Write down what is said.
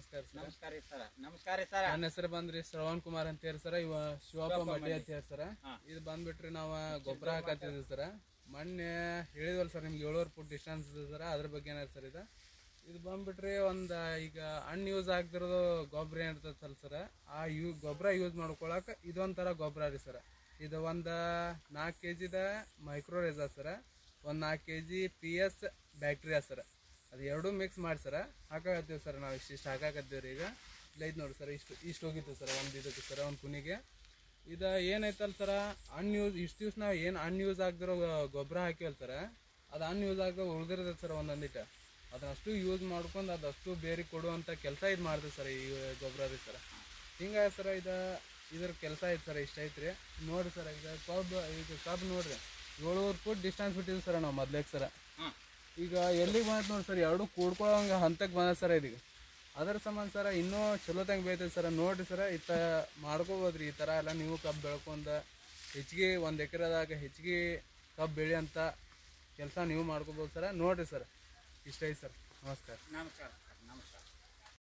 ನಮಸ್ಕಾರ ಸರ್ ನಮಸ್ಕಾರ ರೀ ಸರ ನಮಸ್ಕಾರ ರೀ ಸರ ನನ್ನ ಹೆಸರು ಬಂದ್ರಿ ಶ್ರವಣ್ ಕುಮಾರ್ ಅಂತ ಹೇಳಿ ಸರ ಇವ ಶಿವಪ್ಪ ಮಡ್ಡಿ ಅಂತ ಹೇಳಿ ಸರ ಹಾ. ಇದು ಬಂದ್ಬಿಟ್ರಿ ನಾವು ಗೊಬ್ಬರ ಹಾಕತ್ತಿದ್ವಿ ಸರ ಮೊನ್ನೆ ಹೇಳಿದ್ವಲ್ಲ ಸರ್ ನಿಮ್ಗೆ ಏಳುವರೆ ಫುಟ್ ಡಿಸ್ಟೆನ್ಸ್ ಇದೆ ಸರ್ ಅದ್ರ ಬಗ್ಗೆ ಏನಾಯ್ತು ಸರ್ ಇದು ಇದು ಬಂದ್ಬಿಟ್ರಿ ಒಂದು ಈಗ ಅನ್ ಯೂಸ್ ಆಗ್ತಿರೋದು ಗೊಬ್ಬರ ಏನಿರ್ತದಲ್ಲ ಸರ್ ಆ ಯೂ ಗೊಬ್ಬರ ಯೂಸ್ ಮಾಡ್ಕೊಳಕ ಇದೊಂಥರ ಗೊಬ್ಬರ ರೀ ಸರ್ ಇದು ಒಂದು ನಾಲ್ಕು ಕೆ ಜಿದ ಮೈಕ್ರೋರೇಜಾ ಸರ ಒಂದು ನಾಲ್ಕು K G P S bacteria sir ಅದು ಎರಡೂ ಮಿಕ್ಸ್ ಮಾಡಿ ಸರ ಹಾಕಾಕತ್ತೀವಿ ಸರ್ ನಾವು ಇಷ್ಟಿಷ್ಟು ಹಾಕಾಕತ್ತೀವಿ ರೀ ಈಗ ಇಲ್ಲ ಐತೆ ನೋಡಿ ಸರ್ ಇಷ್ಟು ಇಷ್ಟು ಹೋಗಿತ್ತು ಸರ್ ಒಂದು ಇದಕ್ಕೆ ಸರ ಒಂದು ಕುನಿಗೆ ಇದು ಏನೈತಲ್ಲ ಸರ ಅನ್ಯೂಸ್ ಇಷ್ಟು ದಿವ್ಸ ನಾವು ಏನು ಅನ್ಯೂಸ್ ಆಗದಿರೋ ಗೊಬ್ಬರ ಹಾಕಿವಲ್ಲ ಸರ ಅದು ಅನ್ಯೂಸ್ ಆಗದ ಉಳ್ದಿರ್ತದೆ ಸರ್ ಒಂದೊಂದಿಟ್ಟು ಅದನ್ನಷ್ಟು ಯೂಸ್ ಮಾಡ್ಕೊಂಡು ಅದಷ್ಟು ಬೇರೆ ಕೊಡುವಂಥ ಕೆಲಸ ಇದು ಮಾಡ್ತೀವಿ ಸರ್ ಈ ಗೊಬ್ಬರ ರೀ ಸರ್ ಹಿಂಗಾಗಿ ಸರ ಇದು ಇದ್ರ ಕೆಲಸ ಐತೆ ಸರ್ ಇಷ್ಟ ಐತ್ರಿ ನೋಡ್ರಿ ಸರ್ ಈಗ ಕಬ್ಬು ಈಗ ಕಬ್ಬು ನೋಡ್ರಿ ಏಳುವರೆ ಫುಟ್ ಡಿಸ್ಟೆನ್ಸ್ ಬಿಟ್ಟಿದ್ವಿ ಸರ್ ನಾವು ಮೊದ್ಲೇಗೆ ಸರ ಹಾಂ ಈಗ ಎಲ್ಲಿಗೆ ಬಂದ್ ನೋಡಿ ಸರ್ ಎರಡು ಕೂಡ್ಕೊಳ್ಳೋಂಗ ಹಂತಕ್ಕೆ ಬಂದ ಸರ್ ಇದೀಗ ಅದರ ಸಂಬಂಧ ಸರ ಇನ್ನೂ ಚಲೋತಂಗೆ ಬೆಳಿತೈತೆ ಸರ್ ನೋಡ್ರಿ ಸರ ಈ ತ ಮಾಡ್ಕೋಬೋದ್ರಿ ಈ ಥರ ಎಲ್ಲ ನೀವು ಕಬ್ಬು ಬೆಳ್ಕೊಂಡ ಹೆಚ್ಚಿಗೆ ಒಂದು ಎಕರೆದಾಗ ಹೆಚ್ಚಿಗೆ ಕಬ್ಬು ಬೆಳೆಯಂಥ ಕೆಲಸ ನೀವು ಮಾಡ್ಕೋಬೋದು ಸರ ನೋಡ್ರಿ ಸರ್ ಇಷ್ಟ ಐತೆ ಸರ್ ನಮಸ್ಕಾರ ನಮಸ್ಕಾರ ಸರ್ ನಮಸ್ಕಾರ